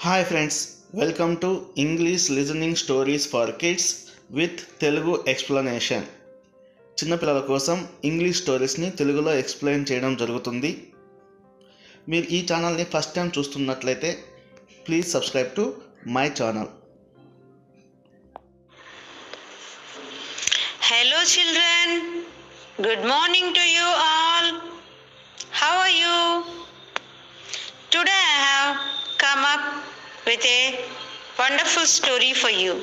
Hi friends welcome to English listening stories for kids with Telugu explanation చిన్నపిల్లల కోసం English స్టోరీస్ని తెలుగులో explain చేయడం జరుగుతుంది మీరు ఈ ఛానల్ని ఫస్ట్ టైం చూస్తున్నట్లయితే please subscribe to my channel Hello, children. Good morning to you all. How are you? Today I have come up with a wonderful story for you.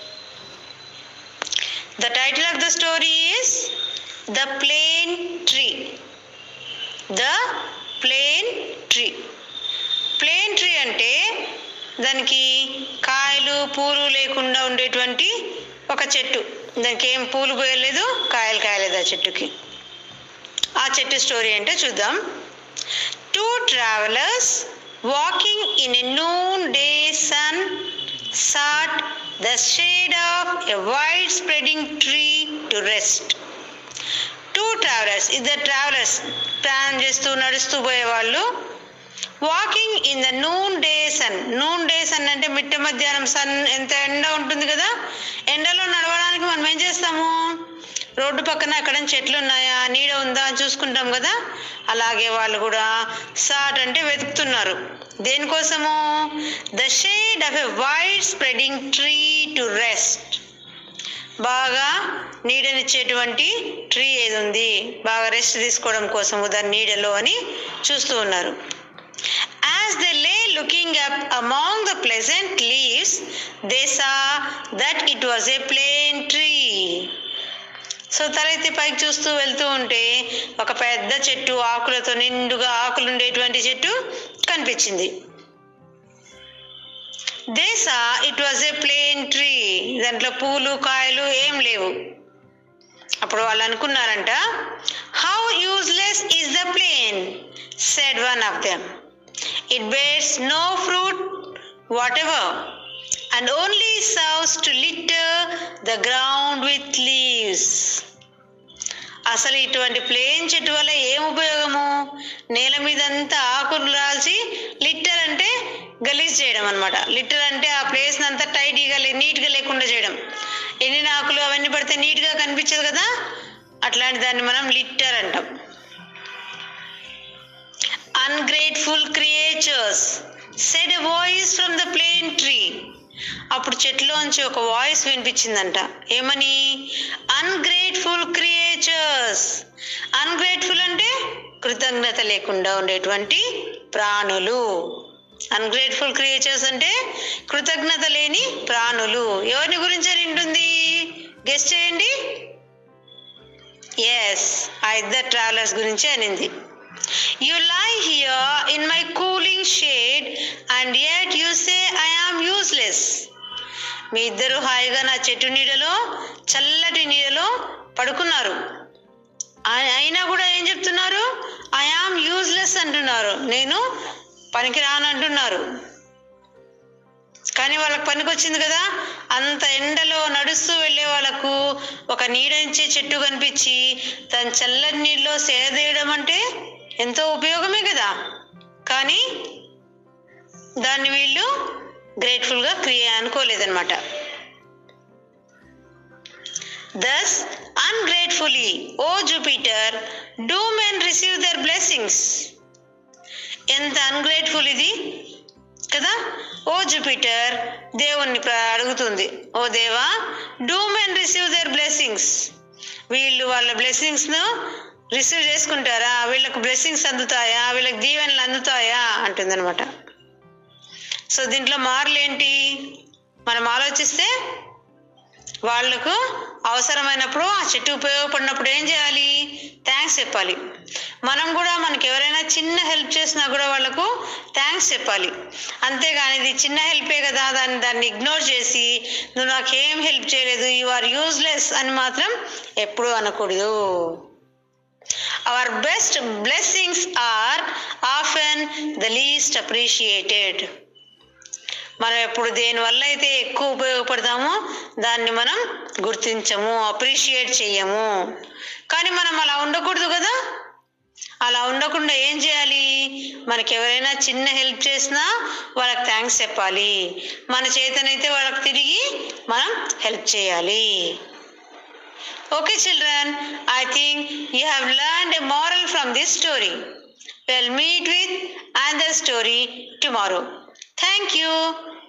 The title of the story is The Plane Tree. The Plane Tree. Plane tree అంటే దానికి కాయలు పూలు లేకుండా ఉండేటువంటి ఒక చెట్టు దానికి ఏం పూలు పోయలేదు కాయలు కాయలేదు ఆ చెట్టుకి ఆ చెట్టు స్టోరీ అంటే చూద్దాం two travellers walking in a noonday sun sat the shade of a wide spreading tree to rest two travellers ఇద్దరు ట్రావెలర్స్ ప్రయాణం చేస్తూ నడుస్తూ పోయేవాళ్ళు walking in the noonday sun noonday sun అంటే మిట్ట మధ్యాహ్నం సన్ ఎంత ఎండ ఉంటుంది కదా ఎండలో నడవడానికి మనం ఏం చేస్తాము రోడ్డు పక్కన ఎక్కడ చెట్లు ఉన్నాయా నీడ ఉందా అని చూసుకుంటాం కదా అలాగే వాళ్ళు కూడా సాట్ అంటే వెతుకుతున్నారు దేనికోసము the shade of a wide spreading tree to rest బాగా నీడనిచ్చేటువంటి ట్రీ ఏది ఉంది బాగా రెస్ట్ తీసుకోవడం కోసము దాని నీడలో అని చూస్తూ ఉన్నారు As they lay looking up among the pleasant leaves, they saw that it was a plane tree. So తలెత్తి పైకి చూస్తూ వెళ్తూ ఉంటే ఒక పెద్ద చెట్టు ఆకులతో నిండుగా ఆకులు ఉండేటువంటి చెట్టు కనిపించింది they saw it was a plane tree దాంట్లో పూలు కాయలు ఏం లేవు అప్పుడు వాళ్ళు అనుకున్నారంట how useless is the plane said one of them It bears no fruit whatever and only serves to litter the ground with leaves. అసలు ఇటువంటి ప్లేన్ చెట్టు వల్ల ఏం ఉపయోగము నేల మీద అంతా ఆకులు రాల్చి లిట్టర్ అంటే గలీజ్ చేయడం అనమాట లిట్టర్ అంటే ఆ ప్లేస్ అంతా టైట్గా నీట్గా లేకుండా చేయడం ఎన్ని ఆకులు అవన్నీ పడితే నీట్గా కనిపించదు కదా అట్లాంటి దాన్ని మనం లిట్టర్ అంటాం ungrateful creatures said a voice from the plane tree అప్పుడు చెట్లోంచి ఒక వాయిస్ వినిపించిందంట ఏమని అన్గ్రేట్ఫుల్ క్రియేచర్స్ అన్గ్రేట్ఫుల్ అంటే కృతజ్ఞత లేకుండా ఉండేటువంటి ప్రాణులు అన్గ్రేట్ఫుల్ క్రియేచర్స్ అంటే కృతజ్ఞత లేని ప్రాణులు ఎవరిని గురించి అని ఉంటుంది గెస్ట్ చేయండి ఎస్ ఆ ఇద్దరు ట్రావెలర్స్ గురించి అనింది You lie here in my cooling shade and yet you say I am useless. మీ ఇద్దరు హాయిగా నా చెట్టు నీడలో చల్లటి నీడలో పడుకున్నారు ఆ- అయినా కూడా ఏం చెప్తున్నారు ఐ ఆమ్ యూజ్లెస్ అంటున్నారు నేను పనికి రాను అంటున్నారు కానీ వాళ్ళకి పనికి వచ్చింది కదా అంత ఎండలో నడుస్తూ వెళ్ళే వాళ్ళకు ఒక నీడనిచ్చే చెట్టు కనిపించి తన చల్లని నీళ్ళలో సేదీయడం అంటే ఎంతో ఉపయోగమే కదా కానీ దాన్ని వీళ్ళు గ్రేట్ఫుల్గా క్రియ అనుకోలేదన్నమాట thus ungratefully O Jupiter do men receive their blessings ఎంత అన్గ్రేట్ఫుల్ ఇది కదా ఓ జూపిటర్ దేవుణ్ణి ప్ర- అడుగుతుంది ఓ దేవా do men receive their blessings వీళ్ళు వాళ్ళ బ్లెస్సింగ్స్ను రిసీవ్ చేసుకుంటారా వీళ్ళకు బ్లెస్సింగ్స్ అందుతాయా వీళ్ళకి దీవెనలు అందుతాయా అంటుందన్నమాట సో దీంట్లో మార్లు ఏంటి మనం ఆలోచిస్తే వాళ్ళకు అవసరమైనప్పుడు ఆ చెట్టు ఉపయోగపడినప్పుడు ఏం చేయాలి థ్యాంక్స్ చెప్పాలి మనం కూడా మనకి ఎవరైనా చిన్న హెల్ప్ చేసినా కూడా వాళ్ళకు థ్యాంక్స్ చెప్పాలి అంతేగాని ఇది చిన్న హెల్పే కదా దాన్ని దాన్ని ఇగ్నోర్ చేసి నువ్వు నాకేం హెల్ప్ చేయలేదు యు ఆర్ యూజ్లెస్ అని మాత్రం ఎప్పుడూ అనకూడదు our best blessings are often the least appreciated మనం ఎప్పుడు దేనివల్ల అయితే ఎక్కువ ఉపయోగపడతామో దాన్ని మనం గుర్తించము అప్రిషియేట్ చెయ్యము కానీ మనం అలా ఉండకూడదు కదా అలా ఉండకుండా ఏం చేయాలి మనకి ఎవరైనా చిన్న హెల్ప్ చేసినా వాళ్ళకి థ్యాంక్స్ చెప్పాలి మన చేతనైతే వాళ్ళకి తిరిగి మనం హెల్ప్ చేయాలి okay children I think you have learn a moral from this story will meet with another story tomorrow thank you